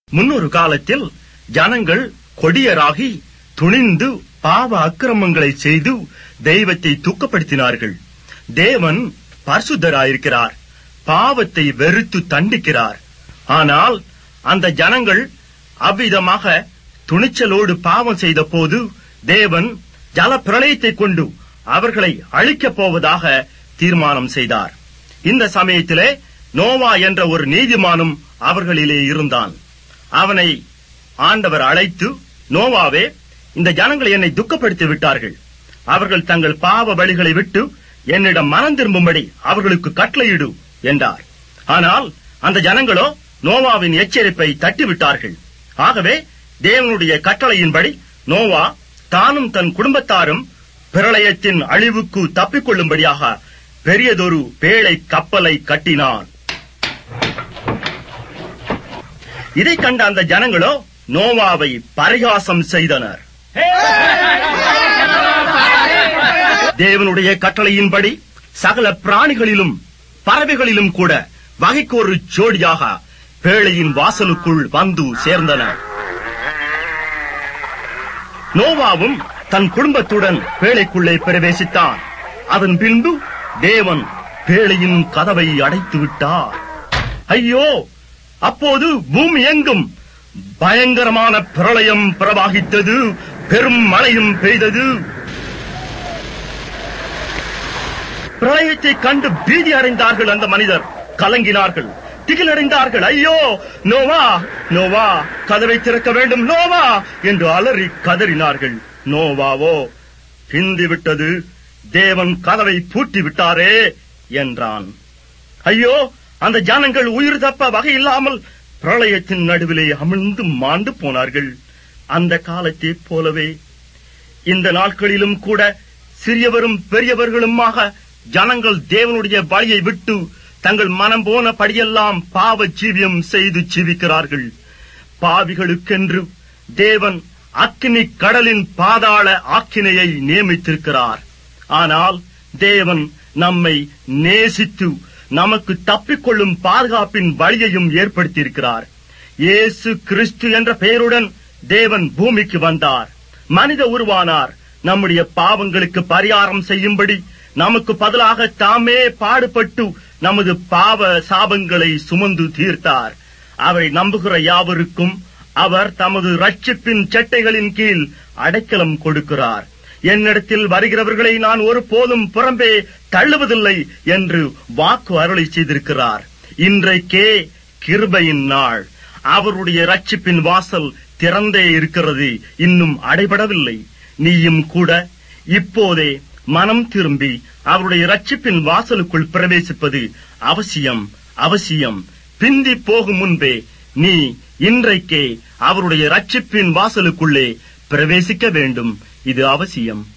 முன்னொரு காலத்தில் ஜனங்கள் கொடியராகி துணிந்து பாவ அக்கிரமங்களை செய்து தெய்வத்தை துக்கப்படுத்தினார்கள் தேவன் பரிசுத்தராயிருக்கிறார் பாவத்தை வெறுத்து தண்டிக்கிறார் ஆனால் அந்த ஜனங்கள் அவ்விதமாக துணிச்சலோடு பாவம் செய்த போது தேவன் ஜல பிரளயத்தை கொண்டு அவர்களை அழிக்கப் போவதாக தீர்மானம் செய்தார் இந்த சமயத்திலே நோவா என்ற ஒரு நீதிமானும் அவர்களிலே இருந்தான் அவனை ஆண்டவர் அழைத்து நோவாவே இந்த ஜனங்கள் என்னை துக்கப்படுத்தி விட்டார்கள் அவர்கள் தங்கள் பாவ வழிகளை விட்டு என்னிடம் மனம் திரும்பும்படி அவர்களுக்கு கட்டளையிடு என்றார் ஆனால் அந்த ஜனங்களோ நோவாவின் எச்சரிப்பை தட்டிவிட்டார்கள் ஆகவே தேவனுடைய கட்டளையின்படி நோவா தானும் தன் குடும்பத்தாரும் பிரளயத்தின் அழிவுக்கு தப்பிக்கொள்ளும்படியாக பெரியதொரு பேழை கப்பலை கட்டினான் இதை கண்ட அந்த ஜனங்களோ நோவாவை பரிகாசம் செய்தனர் தேவனுடைய கட்டளையின்படி சகல பிராணிகளிலும் பறவைகளிலும் கூட வகைக்கு ஒரு ஜோடியாக பேழையின் வாசலுக்குள் வந்து சேர்ந்தனர் நோவாவும் தன் குடும்பத்துடன் பேழைக்குள்ளே பிரவேசித்தான் அதன் பின்பு தேவன் பேழையின் கதவை அடைத்து விட்டார் ஐயோ அப்போது பூமி எங்கும் பயங்கரமான பிரளயம் பிரவாகித்தது பெரும் மழையும் பெய்தது பிரளயத்தை கண்டு பீதி அடைந்தார்கள் அந்த மனிதர் கலங்கினார்கள் திகிலடைந்தார்கள் ஐயோ நோவா நோவா கதவை திறக்க வேண்டும் நோவா என்று அலறி கதறினார்கள் நோவாவோ பிந்தி விட்டது தேவன் கதவை பூட்டி விட்டாரே என்றான் ஐயோ அந்த ஜனங்கள் உயிர் தப்ப வகை இல்லாமல் பிரளயத்தின் நடுவிலே அமிழ்ந்து மாண்டு போனார்கள் அந்த காலத்தைப் போலவே இந்த நாட்களிலும் கூட சிறியவரும் பெரியவர்களுமாக ஜனங்கள் தேவனுடைய வழியை விட்டு தங்கள் மனம் போன படியெல்லாம் பாவ ஜீவியம் செய்து ஜீவிக்கிறார்கள் பாவிகளுக்கென்று தேவன் அக்கினி கடலின் பாதாள ஆக்கினையை நியமித்திருக்கிறார் ஆனால் தேவன் நம்மை நேசித்து நமக்கு தப்பிக்கொள்ளும் பாதுகாப்பின் வழியையும் ஏற்படுத்தியிருக்கிறார் இயேசு கிறிஸ்து என்ற பெயருடன் தேவன் பூமிக்கு வந்தார் மனித உருவானார் நம்முடைய பாவங்களுக்கு பரிகாரம் செய்யும்படி நமக்கு பதிலாக தாமே பாடுபட்டு நமது பாவ சாபங்களை சுமந்து தீர்த்தார் அவரை நம்புகிற யாவருக்கும் அவர் தமது ரட்சிப்பின் சட்டைகளின் கீழ் அடைக்கலம் கொடுக்கிறார் என்னிடத்தில் வருகிறவர்களை நான் ஒருபோதும் புறம்பே தள்ளுவதில்லை என்று வாக்கு அருளை செய்திருக்கிறார் இன்றைக்கே கிருபையின் நாள் அவருடைய ரட்சிப்பின் வாசல் திறந்தே இருக்கிறது இன்னும் அடைபடவில்லை நீயும் கூட இப்போதே மனம் திரும்பி அவருடைய ரட்சிப்பின் வாசலுக்குள் பிரவேசிப்பது அவசியம் அவசியம் பிந்தி போகும் முன்பே நீ இன்றைக்கே அவருடைய ரட்சிப்பின் வாசலுக்குள்ளே பிரவேசிக்க வேண்டும் இது அவசியம்